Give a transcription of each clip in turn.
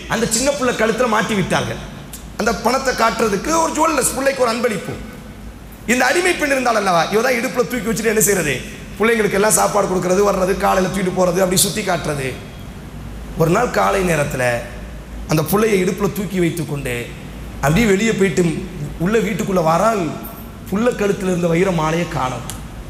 அந்த சின்ன பிள்ளை கழுத்தில் மாட்டி விட்டார்கள் அந்த பணத்தை காட்டுறதுக்கு ஒரு ஜுவல்லர்ஸ் பிள்ளைக்கு ஒரு அன்பளிப்பு இந்த அடிமை பெண் இருந்தால் அல்லவா இவ தான் இடுப்பில் தூக்கி வச்சுட்டு என்ன செய்யறது பிள்ளைங்களுக்கு எல்லாம் சாப்பாடு கொடுக்கறது வர்றது காலையில் தூக்கிட்டு போகிறது அப்படி சுற்றி காட்டுறது ஒரு நாள் காலை நேரத்தில் அந்த பிள்ளையை இடுப்பில் தூக்கி வைத்துக்கொண்டு அப்படியே வெளியே போயிட்டு உள்ள வீட்டுக்குள்ளே வரால் புள்ள கழுத்தில் இருந்த வைர மாலையை காணும்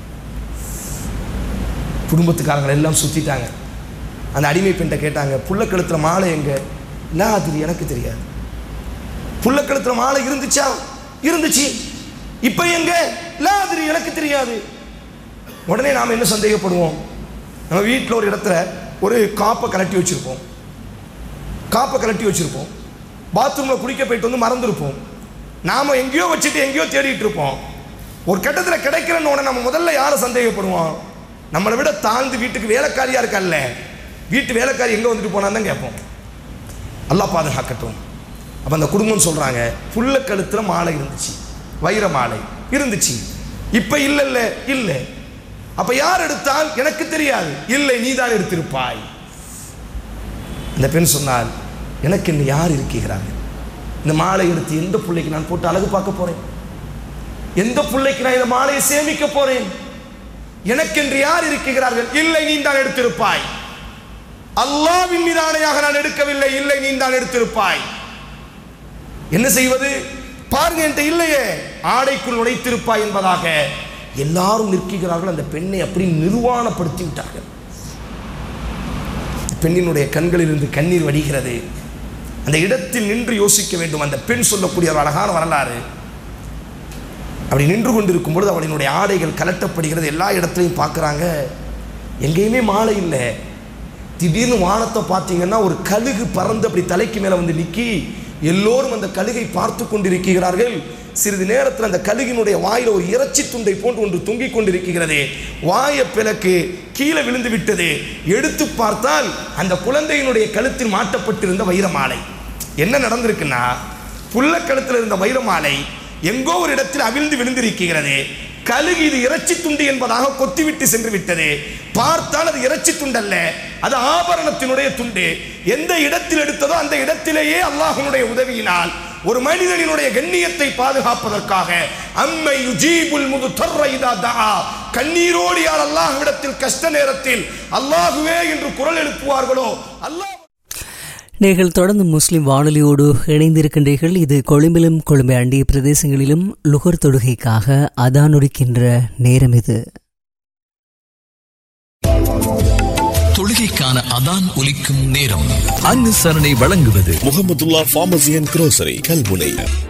குடும்பத்துக்காரங்களை எல்லாம் சுற்றிட்டாங்க அந்த அடிமை பெண்கிட்ட கேட்டாங்க புள்ள கழுத்தில் மாலை எங்க இல்லை அது எனக்கு தெரியாது புள்ள கழுத்தில் மாலை இருந்துச்சா இருந்துச்சு இப்போ எங்க இல்லை அது எனக்கு தெரியாது உடனே நாம் என்ன சந்தேகப்படுவோம் நம்ம வீட்டில் ஒரு இடத்துல ஒரு காப்பை கலட்டி வச்சுருப்போம் காப்பை கலட்டி வச்சுருப்போம் பாத்ரூமில் குளிக்க போயிட்டு வந்து மறந்துருப்போம் நாம் எங்கேயோ வச்சுட்டு எங்கேயோ தேடிட்டு இருப்போம் ஒரு கட்டத்தில் கிடைக்கிறன்னு உடனே நம்ம முதல்ல யாரை சந்தேகப்படுவோம் நம்மளை விட தாழ்ந்து வீட்டுக்கு வேலைக்காரியாக இருக்கல்ல வீட்டு வேலைக்காரி எங்கே வந்துட்டு போனான்னு தான் கேட்போம் அல்லாஹ் பாதுகாக்கட்டும் அப்போ அந்த குடும்பம் சொல்கிறாங்க புல்ல கழுத்தில் மாலை இருந்துச்சு வைர மாலை இருந்துச்சு இப்போ இல்லைல்ல இல்லை அப்போ யார் எடுத்தால் எனக்கு தெரியாது இல்லை நீ தான் எடுத்திருப்பாய் அந்த பெண் சொன்னால் எனக்கு இன்னும் யார் இருக்கிறார்கள் இந்த மாலை எடுத்து எந்த பிள்ளைக்கு நான் போட்டு அழகு பார்க்க போறேன் எந்த பிள்ளைக்கு நான் இந்த மாலையை சேமிக்க போறேன் எனக்கென்று யார் இருக்கிறார்கள் இல்லை நீ தான் எடுத்திருப்பாய் அல்லாவின் மீது ஆணையாக நான் எடுக்கவில்லை இல்லை நீ தான் எடுத்திருப்பாய் என்ன செய்வது பாருங்க என்கிட்ட இல்லையே ஆடைக்குள் நுழைத்திருப்பாய் என்பதாக எல்லாரும் நிற்கிறார்கள் அந்த பெண்ணை அப்படி நிர்வாணப்படுத்தி விட்டார்கள் பெண்ணினுடைய கண்களிலிருந்து கண்ணீர் வடிகிறது அந்த இடத்தில் நின்று யோசிக்க வேண்டும் அந்த பெண் சொல்லக்கூடிய ஒரு அழகான வரலாறு அப்படி நின்று கொண்டிருக்கும் பொழுது அவளினுடைய ஆடைகள் கலட்டப்படுகிறது எல்லா இடத்துலையும் பார்க்குறாங்க எங்கேயுமே மாலை இல்லை திடீர்னு வானத்தை பார்த்தீங்கன்னா ஒரு கழுகு பறந்து அப்படி தலைக்கு மேலே வந்து நிற்கி எல்லோரும் அந்த கழுகை பார்த்து கொண்டிருக்கிறார்கள் சிறிது நேரத்தில் அந்த கழுகினுடைய வாயில் ஒரு இறைச்சி துண்டை போன்று ஒன்று தொங்கிக் கொண்டிருக்கிறது வாய பிளக்கு கீழே விழுந்து விட்டது எடுத்து பார்த்தால் அந்த குழந்தையினுடைய கழுத்தில் மாட்டப்பட்டிருந்த வைரமாலை என்ன நடந்திருக்குன்னா புள்ள கழுத்தில் இருந்த வைரமாலை எங்கோ ஒரு இடத்தில் அவிழ்ந்து விழுந்திருக்கிறது கழுகு இது இறைச்சி துண்டு என்பதாக கொத்திவிட்டு சென்று விட்டது பார்த்தால் அது இறைச்சி துண்டல்ல அது ஆபரணத்தினுடைய துண்டு எந்த இடத்தில் எடுத்ததோ அந்த இடத்திலேயே அல்லாஹனுடைய உதவியினால் ஒரு மனிதனினுடைய கண்ணியத்தை பாதுகாப்பதற்காக அம்மை யுஜீபுல் முது தா கண்ணீரோடு யார் அல்லாஹ்விடத்தில் கஷ்ட நேரத்தில் அல்லாஹுவே என்று குரல் எழுப்புவார்களோ அல்லாஹ் நீங்கள் தொடர்ந்து முஸ்லிம் வானொலியோடு இணைந்திருக்கின்றீர்கள் இது கொழும்பிலும் கொழும்பை அண்டிய பிரதேசங்களிலும் லுகர் தொடுகைக்காக அதானொடுக்கின்ற நேரம் இது தொழுகைக்கான அதான் ஒலிக்கும் நேரம் அனுசரணை வழங்குவது Mohamedulla pharmacy and grocery Kalmunai